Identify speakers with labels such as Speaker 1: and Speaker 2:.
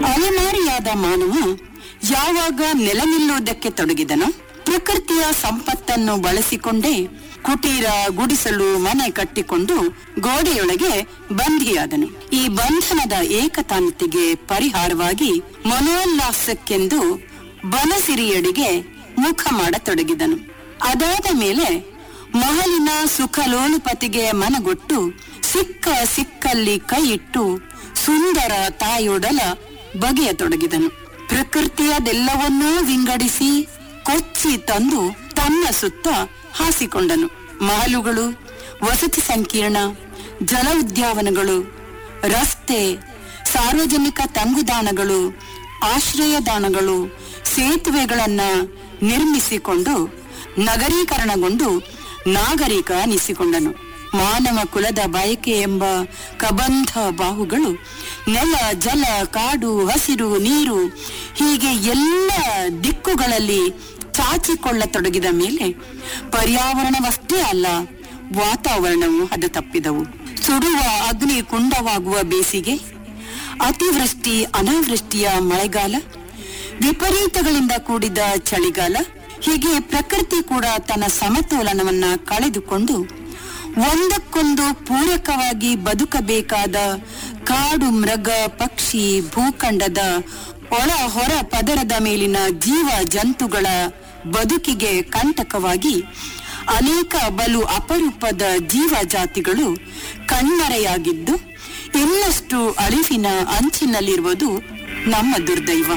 Speaker 1: ಅಲೆಮಾರಿಯಾದ ಮಾನವ ಯಾವಾಗ ನೆಲ ನಿಲ್ಲುವುದಕ್ಕೆ ತೊಡಗಿದನೋ ಪ್ರಕೃತಿಯ ಸಂಪತ್ತನ್ನು ಬಳಸಿಕೊಂಡೇ ಕುಟೀರ ಗುಡಿಸಲು ಮನೆ ಕಟ್ಟಿಕೊಂಡು ಗೋಡೆಯೊಳಗೆ ಬಂಧಿಯಾದನು ಈ ಬಂಧನದ ಏಕತಾನತೆಗೆ ಪರಿಹಾರವಾಗಿ ಮನೋಲ್ಲಾಸಕ್ಕೆಂದು ಬನಸಿರಿಯಡಿಗೆ ಮುಖ ಮಾಡತೊಡಗಿದನು ಅದಾದ ಮೇಲೆ ಮಹಲಿನ ಸುಖಲೋಲುಪತಿಗೆ ಮನಗೊಟ್ಟು ಸಿಕ್ಕ ಸಿಕ್ಕಲ್ಲಿ ಕೈ ಇಟ್ಟು ಸುಂದರ ತಾಯೊಡಲ ಬಗೆಯತೊಡಗಿದನು ಪ್ರಕೃತಿಯದೆಲ್ಲವನ್ನೂ ವಿಂಗಡಿಸಿ ಕೊಚ್ಚಿ ತಂದು ತನ್ನ ಸುತ್ತ ಹಾಸಿಕೊಂಡನು ಮಹಲುಗಳು ವಸತಿ ಸಂಕೀರ್ಣ ಜಲ ಉದ್ಯಾನವನಗಳು ರಸ್ತೆ ಸಾರ್ವಜನಿಕ ತಂಗುದಾಣಗಳು ಆಶ್ರಯದಾನಗಳು ಸೇತುವೆಗಳನ್ನ ನಿರ್ಮಿಸಿಕೊಂಡು ನಗರೀಕರಣಗೊಂಡು ನಾಗರಿಕ ಅನಿಸಿಕೊಂಡನು ಮಾನವ ಕುಲದ ಬಯಕೆ ಎಂಬ ಕಬಂಧ ಬಾಹುಗಳು ನೆಲ ಜಲ ಕಾಡು ಹಸಿರು ನೀರು ಹೀಗೆ ಎಲ್ಲ ದಿಕ್ಕುಗಳಲ್ಲಿ ಚಾಚಿಕೊಳ್ಳತೊಡಗಿದ ಮೇಲೆ ಪರ್ಯಾವರಣವಷ್ಟೇ ಅಲ್ಲ ವಾತಾವರಣವು ಹದ ತಪ್ಪಿದವು ಸುಡುವ ಅಗ್ನಿ ಕುಂಡವಾಗುವ ಬೇಸಿಗೆ ಅತಿವೃಷ್ಟಿ ಅನಾವೃಷ್ಟಿಯ ಮಳೆಗಾಲ ವಿಪರೀತಗಳಿಂದ ಕೂಡಿದ ಚಳಿಗಾಲ ಹೀಗೆ ಪ್ರಕೃತಿ ಕೂಡ ತನ್ನ ಸಮತೋಲನವನ್ನ ಕಳೆದುಕೊಂಡು ಒಂದಕ್ಕೊಂದು ಪೂರಕವಾಗಿ ಬದುಕಬೇಕಾದ ಕಾಡು ಮೃಗ ಪಕ್ಷಿ ಭೂಖಂಡದ ಒಳ ಹೊರ ಪದರದ ಮೇಲಿನ ಜೀವ ಜಂತುಗಳ ಬದುಕಿಗೆ ಕಂಟಕವಾಗಿ ಅನೇಕ ಬಲು ಅಪರೂಪದ ಜೀವ ಜಾತಿಗಳು ಕಣ್ಮರೆಯಾಗಿದ್ದು ಇನ್ನಷ್ಟು ಅಳಿವಿನ ಅಂಚಿನಲ್ಲಿರುವುದು ನಮ್ಮ ದುರ್ದೈವ